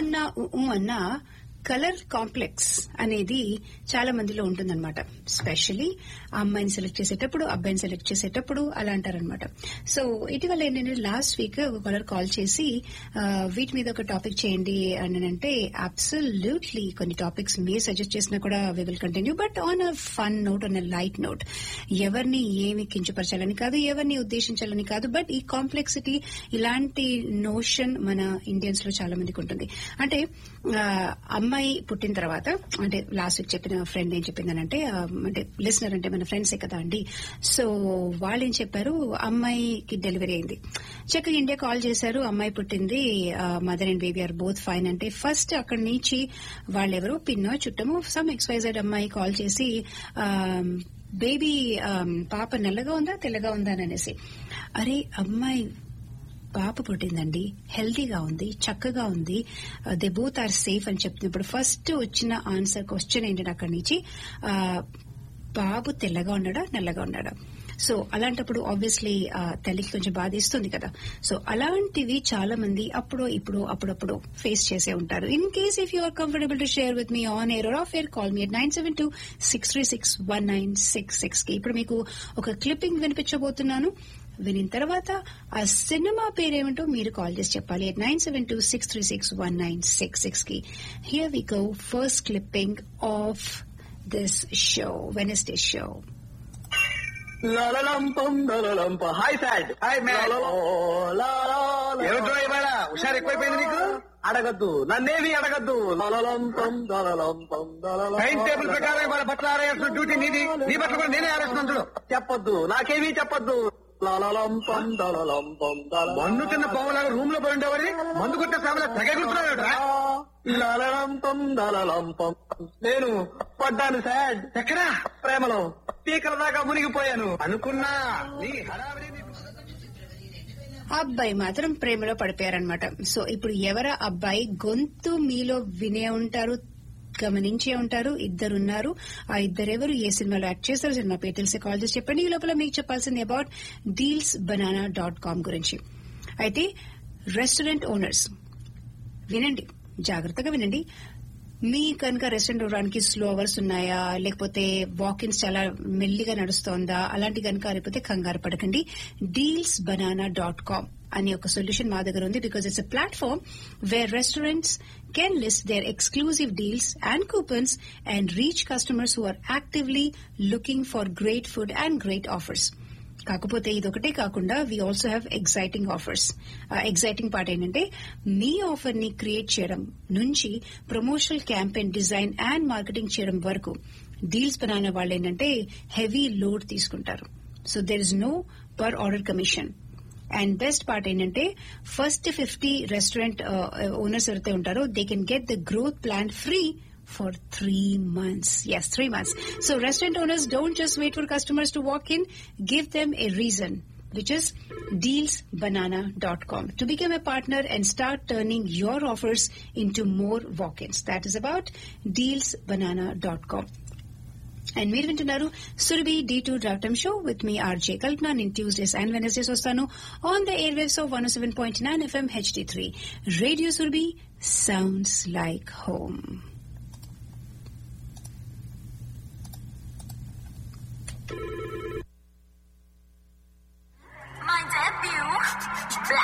అన్నా ఊ ఊ అన్నా కలర్ కాంప్లెక్స్ అనేది చాలా మందిలో ఉంటుందన్నమాట స్పెషలీ అమ్మాయిని సెలెక్ట్ చేసేటప్పుడు అబ్బాయిని సెలెక్ట్ చేసేటప్పుడు అలా అంటారనమాట సో ఇటీవల ఏంటంటే లాస్ట్ వీక్ ఒక కలర్ కాల్ చేసి ఆ, వీటి మీద ఒక టాపిక్ చేయండి అని అంటే అబ్సల్యూట్లీ కొన్ని టాపిక్స్ మీరు సజెస్ట్ చేసినా కూడా we will continue but on a fun note on a light note ఎవరిని ఏమి కించపరచాలని కాదు ఎవరిని ఉద్దేశించాలని కాదు బట్ ఈ కాంప్లెక్సిటీ ఇలాంటి నోషన్ మన ఇండియన్స్ లో చాలా మందికి ఉంటుంది అంటే ఆ, అమ్మాయి పుట్టిన తర్వాత అంటే లాస్ట్ వీక్ చెప్పిన ఫ్రెండ్ ఏం చెప్పిందనంటే ఆ, అంటే లిసనర్ అంటే మన ఫ్రెండ్సే కదా అండి సో వాళ్ళు ఏం చెప్పారు అమ్మాయికి డెలివరీ అయింది చక్కగా ఇండియా కాల్ చేశారు అమ్మాయి పుట్టింది mother and baby are both fine అంటే ఫస్ట్ అక్కడి నుంచి వాళ్ళెవరో పిన్నో చుట్టమో సమ్ ఎక్స్వైజెడ్ అమ్మాయి కాల్ చేసి ఆ, బేబీ ఆ, పాప నల్లగా ఉందా తెల్లగా ఉందా అని అనేసి అరే అమ్మాయి పాప పుట్టిందండి హెల్తీగా ఉంది చక్కగా ఉంది దే బోత్ ఆర్ సేఫ్ అని చెప్తున్నప్పుడు ఫస్ట్ వచ్చిన ఆన్సర్ క్వశ్చన్ ఏంటంటే అక్కడి నుంచి ఆ, బాబు తెల్లగా ఉన్నాడా నల్లగా ఉన్నాడా సో అలాంటప్పుడు ఆబ్వియస్లీ తల్లికి కొంచెం బాధ ఇస్తుంది కదా సో అలాంటివి చాలా మంది అప్పుడు ఇప్పుడు అప్పుడప్పుడు ఫేస్ చేసే ఉంటారు in case if you are comfortable to share with me on air off air call me nine seven two six three six one nine six six కి ఇప్పుడు మీకు ఒక క్లిప్పింగ్ వినిపించబోతున్నాను వినిన తర్వాత ఆ సినిమా పేరేమిటో మీరు కాల్ చేసి చెప్పాలి at nine seven two six three six one nine six six కి here we go first clipping of this show Wednesday show లలలంపం లలలంప హాయ్ సాడ్ హాయ్, మ్యాడ్. ఏమిట్రా ఇవాళ హుషారు ఎక్కువైపోయింది నీకు అడగద్దు నన్నేమి అడగద్దు లలలంపం దలలంపం టైం టేబుల్ ప్రకారం ఇవాళ బట్టలు ఆరేయాల్సిన డ్యూటీ నీది నీ బట్టలు కూడా నేనే ఆరేస్తున్నాను చూడు చెప్పొద్దు నాకేమీ చెప్పొద్దు లలలంపం దలలంపం మన్ను తిన్న పావులాగా రూమ్ లో పోయి ఉండేవాడి మందు కొట్టే సామలా తెగ ఎగురుతున్నావురా? లలలంపం దలలంపం నేను పడ్డాను సాడ్ ఎక్కడా ప్రేమలో పీకల దాకా మునిగిపోయాను అనుకున్నా నీ హడావిడి నీ- అబ్బాయి మాత్రం ప్రేమలో పడిపోయారనమాట సో ఇప్పుడు ఎవర అబ్బాయి గొంతు మీలో వినే ఉంటారు గమనించే ఉంటారు ఇద్దరున్నారు ఆ ఇద్దరెవరు ఏ సినిమాలో యాక్ట్ చేస్తారు సినిమా పేరు తెలిసి కాల్ చేసి చెప్పండి ఈ లోపల మీకు చెప్పాల్సింది about deals banana dot com గురించి అయితే రెస్టారెంట్ ఓనర్స్ వినండి జాగ్రత్తగా వినండి మీ కనుక రెస్టారెంట్ ఇవ్వడానికి స్లో అవర్స్ ఉన్నాయా లేకపోతే వాకిన్స్ చాలా మెల్లిగా నడుస్తోందా అలాంటి కనుక లేకపోతే కంగారు పడకండి డీల్స్ బనానా డాట్ కామ్ అనే ఒక సొల్యూషన్ మా దగ్గర ఉంది because it's a platform where restaurants can list their exclusive deals and coupons and reach customers who are actively looking for great food and great offers కాకపోతే ఇదొకటే కాకుండా we also have exciting offers exciting part ఏంటంటే మీ offer ని create చేయడం నుంచి promotional campaign design and marketing చేయడం వరకు డీల్స్ బనానా వాళ్ళు ఏంటంటే హెవీ లోడ్ తీసుకుంటారు so there is no per order commission and best part ఏంటంటే ఫస్ట్ ఫిఫ్టీ రెస్టారెంట్ ఓనర్స్ ఎవరైతే ఉంటారో they can get the growth plan free for three months. Yes, three months. So restaurant owners don't just wait for customers to walk in. Give them a reason, which is dealsbanana.com to become a partner and start turning your offers into more walk-ins. That is about dealsbanana.com. And మీరు వింటున్నారు సురభి డి టూ డ్రాఫ్టమ్ show with me RJ Kalpana నేను Tuesdays and Wednesdays వస్తాను on the airwaves of one seven point nine FM HD three radio Surabhi sounds like home